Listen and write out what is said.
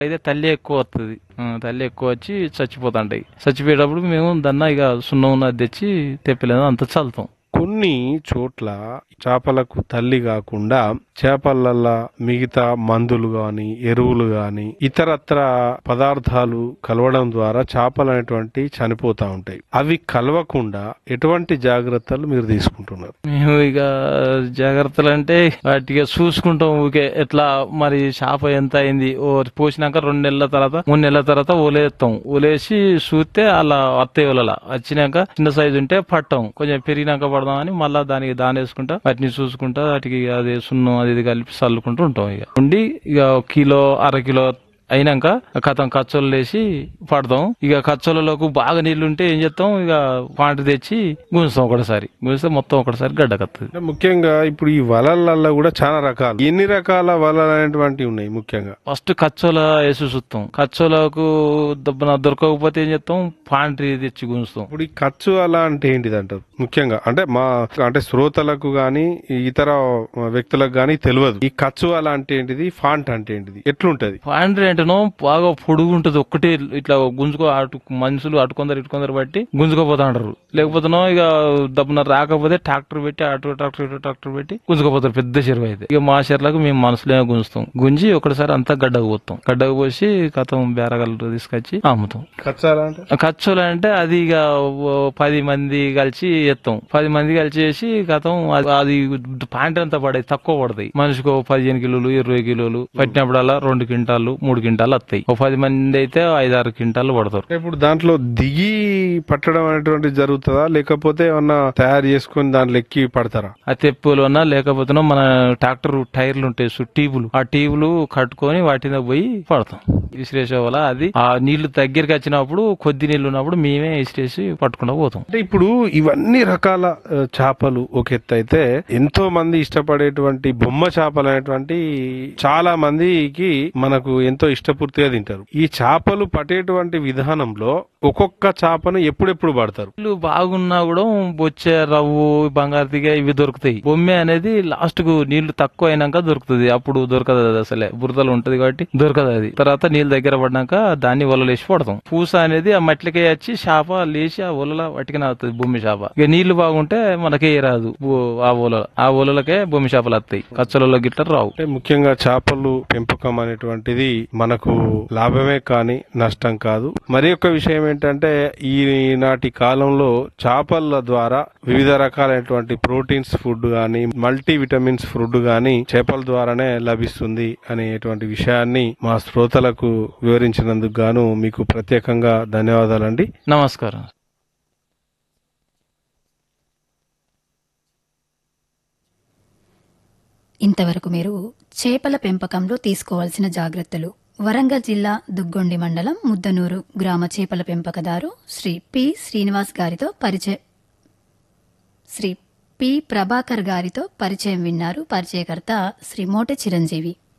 అయితే తల్లి ఎక్కువ వస్తుంది తల్లి ఎక్కువ వచ్చి చచ్చిపోతుంటాయి చచ్చిపోయేటప్పుడు మేము దాన్ని ఇక సున్నం ఉన్నది తెచ్చి తెప్పలేదు అంత చల్లుతాం కొన్ని చోట్ల చేపలకు తల్లి కాకుండా చేపలల్లా మిగతా మందులు గాని ఎరువులు గాని ఇతరత్ర పదార్థాలు కలవడం ద్వారా చేపలు అనేటువంటి చనిపోతా ఉంటాయి అవి కలవకుండా ఎటువంటి జాగ్రత్తలు మీరు తీసుకుంటున్నారు మేము ఇక జాగ్రత్తలు అంటే వాటిగా చూసుకుంటాం ఊకే ఎట్లా మరి చేప ఎంత అయింది ఓ పోసినాక రెండు నెలల తర్వాత మూడు నెలల తర్వాత ఓలేస్తాం ఓలేసి చూస్తే అలా వస్తాయి వలల వచ్చినాక చిన్న సైజు ఉంటే పట్టాం కొంచెం పెరిగినాక పడదామని మళ్ళా దానికి దాని వేసుకుంటా వాటిని చూసుకుంటా వాటికి అది సున్నం అది ఇది కలిపి చల్లుకుంటూ ఉంటాం ఇక ఉండి ఇక ఒక కిలో అర కిలో అయినాక కథం కచ్చోలు వేసి పడతాం ఇక కచ్చోలలోకి బాగా నీళ్లు ఉంటే ఏం చేస్తాం ఇక పాంట తెచ్చి గుంజుతాం ఒకటిసారి గుంజితే మొత్తం ఒకటిసారి గడ్డ కత్తది అంటే ముఖ్యంగా ఇప్పుడు ఈ వలలల్లో కూడా చాలా రకాలు ఎన్ని రకాల వలలు అనేటువంటివి ఉన్నాయి ముఖ్యంగా ఫస్ట్ కచ్చోల వేసి చూస్తాం కచ్చోలకు దబ్బన దొరకకపోతే ఏం చేస్తాం పాంట్రీ తెచ్చి గుంజుతాం ఇప్పుడు ఈ ఖర్చు అలా అంటే ఏంటిది అంటారు ముఖ్యంగా అంటే మా అంటే శ్రోతలకు గాని ఇతర వ్యక్తులకు గాని తెలియదు ఈ ఖర్చు అలా అంటే ఏంటిది ఫాంట్ అంటే ఏంటిది ఎట్లుంటది పాంట్రీ అంటేనో బాగా పొడుగు ఉంటది ఒక్కటే ఇట్లా గుంజుకో అటు మనుషులు అటు కొందరు ఇటు కొందరు బట్టి గుంజుకోపోతా ఉంటారు లేకపోతేనో ఇక దబ్బన రాకపోతే ట్రాక్టర్ పెట్టి అటు ట్రాక్టర్ ఇటు ట్రాక్టర్ పెట్టి గుంజుకోపోతారు పెద్ద చెరువు అయితే ఇక మా చెరువులకు మేము మనసులో గుంజుతాం గుంజి ఒకటిసారి అంతా గడ్డకు పోతాం గడ్డకు పోసి కథం బేరగలు తీసుకొచ్చి అమ్ముతాం ఖర్చు అలా అంటే ఖర్చులు అంటే అది ఇక ఓ పది మంది కలిసి ఎత్తాం పది మంది కలిసి చేసి గతం అది పాయింట్ అంతా పడేది తక్కువ పడతాయి మనిషికి ఓ పదిహేను కిలోలు ఇరవై కిలోలు పట్టినప్పుడల్లా రెండు క్వింటాలు మూడు క్వింటాలు వస్తాయి ఓ పది మంది అయితే ఐదు ఆరు క్వింటాలు పడతారు అంటే ఇప్పుడు దాంట్లో దిగి పట్టడం అనేటువంటిది జరుగుతుందా లేకపోతే ఏమన్నా తయారు చేసుకొని దాంట్లో ఎక్కి పడతారా ఆ తెప్పులోనా లేకపోతే మన ట్రాక్టర్ టైర్లు ఉంటాయి సు- టీబులు ఆ టీబులు కట్టుకొని వాటి మీద పోయి పడతాం విసిరేసే వల్ల అది ఆ నీళ్లు దగ్గరికి వచ్చినప్పుడు కొద్ది నీళ్లు ఉన్నప్పుడు మేమే విసిరేసి పట్టుకుంటూ పోతాం అంటే ఇప్పుడు ఇవన్నీ రకాల ఆ, చేపలు ఒక ఎత్తు అయితే ఎంతో మంది ఇష్టపడేటువంటి బొమ్మ చేపలు అనేటువంటి చాలా మందికి మనకు ఎంతో ఇష్టపూర్తిగా తింటారు ఈ చేపలు పట్టేటువంటి విధానంలో ఒక్కొక్క చేపను ఎప్పుడెప్పుడు పడతారు నీళ్లు బాగున్నా కూడా బొచ్చే రవ్వు బంగారు తీగ ఇవి దొరుకుతాయి బొమ్మె అనేది లాస్ట్ కు నీళ్లు తక్కువ అయినాక దొరుకుతుంది అప్పుడు దొరకదు అది అసలే బురదలు ఉంటది కాబట్టి దొరకదు అది తర్వాత నీళ్ళు దగ్గర పడినాక దాన్ని వలలేసి పడతాం పూస అనేది ఆ మట్టికే వచ్చి చేప లేచి ఆ ఒలల పట్టుకుని అవుతుంది భూమి చేప ఇక నీళ్లు బాగుంటే మనకే రాదు బు- ఆ ఒల ఆ ఒలలకే భూమి చేపలు వస్తాయి కచ్చలలో గిట్ల రావు అంటే ముఖ్యంగా చేపలు పెంపకం అనేటువంటిది మనకు లాభమే కానీ నష్టం కాదు మరి ఒక విషయం ఏంటంటే ఈనాటి కాలంలో చేపల ద్వారా వివిధ రకాలైనటువంటి ప్రోటీన్స్ ఫుడ్ గాని మల్టీ విటమిన్స్ ఫుడ్ గాని చేపల ద్వారానే లభిస్తుంది అనేటువంటి విషయాన్ని మా శ్రోతలకు వివరించినందుకు గాను మీకు ప్రత్యేకంగా ధన్యవాదాలండి నమస్కారం ఇంతవరకు మీరు చేపల పెంపకంలో తీసుకోవాల్సిన జాగ్రత్తలు వరంగల్ జిల్లా దుగ్గొండి మండలం ముద్దనూరు గ్రామ చేపల పెంపకదారు శ్రీ పి శ్రీనివాస్ గారితో పరిచయ శ్రీ పి ప్రభాకర్ గారితో పరిచయం విన్నారు పరిచయకర్త శ్రీ మోటె చిరంజీవి